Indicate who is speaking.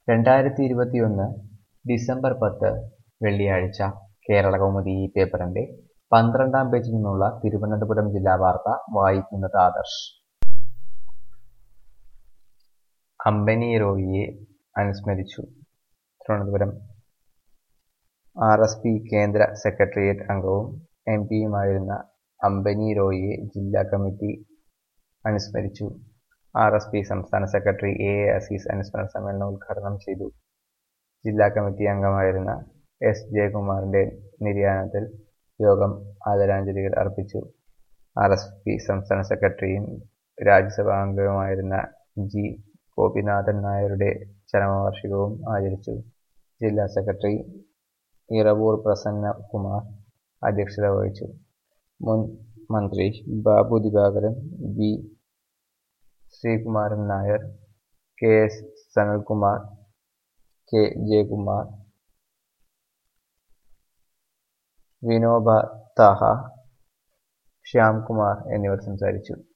Speaker 1: രണ്ടായിരത്തി ഇരുപത്തിയൊന്ന് ഡിസംബർ പത്ത് വെള്ളിയാഴ്ച കേരളകൗമുദി ഈ പേപ്പറിന്റെ പന്ത്രണ്ടാം പേജിൽ നിന്നുള്ള തിരുവനന്തപുരം ജില്ലാ വാർത്ത വായിക്കുന്നത് ആദർശ് അമ്പനി റോയിയെ അനുസ്മരിച്ചു തിരുവനന്തപുരം ആർ എസ് പി കേന്ദ്ര സെക്രട്ടേറിയറ്റ് അംഗവും എം പിയുമായിരുന്ന അമ്പനി റോയിയെ ജില്ലാ കമ്മിറ്റി അനുസ്മരിച്ചു ആർ എസ് പി സംസ്ഥാന സെക്രട്ടറി എ എ അസീസ് അനുസ്മരണ സമ്മേളനം ഉദ്ഘാടനം ചെയ്തു ജില്ലാ കമ്മിറ്റി അംഗമായിരുന്ന എസ് ജയകുമാറിന്റെ നിര്യാണത്തിൽ യോഗം ആദരാഞ്ജലികൾ അർപ്പിച്ചു ആർ എസ് പി സംസ്ഥാന സെക്രട്ടറിയും രാജ്യസഭാ അംഗവുമായിരുന്ന ജി ഗോപിനാഥൻ നായരുടെ ചരമവാർഷികവും ആചരിച്ചു ജില്ലാ സെക്രട്ടറി ഇറവൂർ പ്രസന്നകുമാർ അധ്യക്ഷത വഹിച്ചു മുൻ മന്ത്രി Babu Divakaran V Sreekumaran Nair K S Sanalkumar K Jayakumar Vinoba Thaha Shyamkumar എന്നിവർ സംസാരിച്ചു